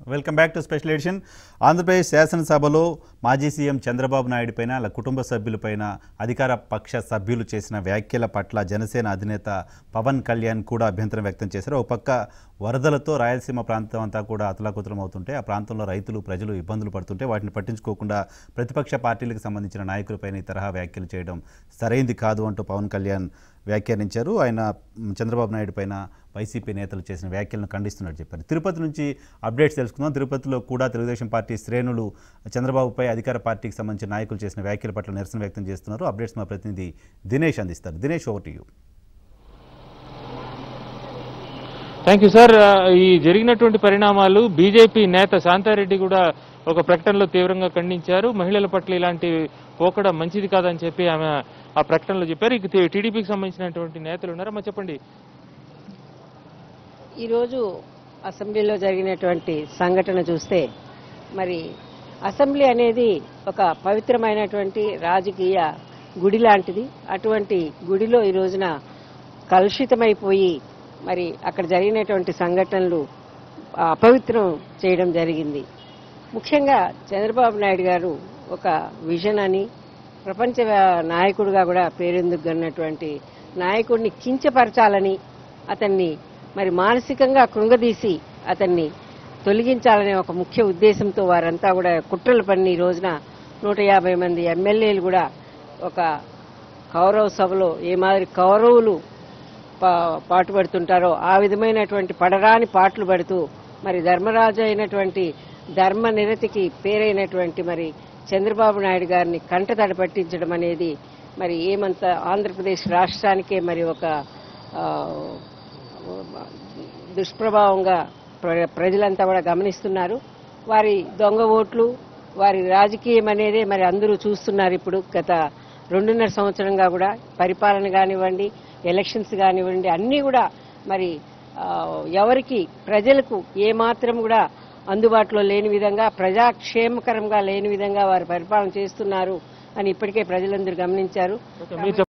welcome back to special edition Andhra Pradesh శాసనసభలో మాజీ CM Chandrababu Naidu పైన అలా కుటుంబ సభ్యులపైన అధికార పక్ష సభ్యులు చేసిన వ్యాఖ్యల పట్ల జనసేన అధినేత పవన్ కళ్యాణ్ కూడా అభ్యంతరం వ్యక్తం చేశారు ఒక పక్క వరదలతో రాయలసీమ ప్రాంతం అంతా కూడా అతలాకుతలం అవుతుంటే ఆ ప్రాంతంలో రైతులు ప్రజలు ఇబ్బందులు పడుతుంటే వాటిని పట్టించుకోకుండా ప్రతిపక్ష పార్టీలకు సంబంధించిన నాయకులపైన ఈ తరహా వ్యాఖ్యలు చేయడం సరైంది కాదు అంటూ పవన్ కళ్యాణ్ వ్యాఖ్యానించారు ఆయన మ్, చంద్రబాబు నాయుడు పైన వైసీపీ నేతలు చేసిన వ్యాఖ్యలను ఖండిస్తున్నట్టు చెప్పారు తిరుపతి నుంచి అప్డేట్స్ తెలుసుకుందాం తిరుపతిలో కూడా తెలుగుదేశం పార్టీ శ్రేణులు చంద్రబాబుపై అధికార పార్టీకి సంబంధించిన నాయకులు చేసిన వ్యాఖ్యల పట్ల నిరసన వ్యక్తం చేస్తున్నారు అప్డేట్స్ మా ప్రతినిధి దినేష్ అందిస్తారు Dinesh over to you thank you sir ఆ, ఈ జరిగినటువంటి పరిణామాలు బీజేపీ నేత శాంతారెడ్డి కూడా ఒక ప్రకటనలో తీవ్రంగా ఖండించారు మహిళల పట్ల ఇలాంటి పోకడ మంచిది కాదని చెప్పి ఆమె ఆ ప్రకటనలో చెప్పారు ఇక టీ- టీడీపీకి సంబంధించినటువంటి నేతలు ఉన్నారా మరి చెప్పండి ఈరోజు అసెంబ్లీలో జరిగినటువంటి సంఘటన చూస్తే మరి అసెంబ్లీ అనేది ఒక పవిత్రమైనటువంటి రాజకీయ గుడి లాంటిది అటువంటి గుడిలో ఈ రోజున కలుషితమైపోయి మరి అక్కడ జరిగినటువంటి సంఘటనలు అపవిత్రం చేయడం జరిగింది ముఖ్యంగా చంద్రబాబు నాయుడు గారు ఒక విజన్ అని ప్రపంచ వ్య- నాయకుడిగా కూడా పేరొందుకున్నటువంటి నాయకుడిని కించపరచాలని అతన్ని మరి మానసికంగా కృంగదీసి అతన్ని తొలగించాలనే ఒక ముఖ్య ఉద్దేశంతో వారంతా కూడా కుట్రలు పన్ని ఈ రోజున నూట యాభై మంది ఎమ్మెల్యేలు కూడా ఒక కౌరవ సభలో ఏ మాదిరి కౌరవులు పా- పాటుపడుతుంటారో ఆ విధమైనటువంటి పడరాని పాటలు పడుతూ మరి ధర్మరాజు అయినటువంటి ధర్మ నిరతికి పేరైనటువంటి మరి చంద్రబాబు నాయుడు గారిని కంటతడి పట్టించడం అనేది మరి ఏమంత ఆంధ్రప్రదేశ్ రాష్ట్రానికే మరి ఒక ఆ, దుష్ప్రభావంగా ప్ర- ప్రజలంతా కూడా గమనిస్తున్నారు వారి దొంగ ఓట్లు వారి రాజకీయం అనేదే మరి అందరూ చూస్తున్నారు ఇప్పుడు గత రెండున్నర సంవత్సరంగా కూడా పరిపాలన కానివ్వండి ఎలక్షన్స్ కానివ్వండి అన్నీ కూడా మరి ఆ, ఎవరికి ప్రజలకు ఏమాత్రం కూడా అందుబాటులో లేని విధంగా ప్రజాక్షేమకరంగా లేని విధంగా వారు పరిపాలన చేస్తున్నారు అని ఇప్పటికే ప్రజలందరూ గమనించారు ఓకే, మీరు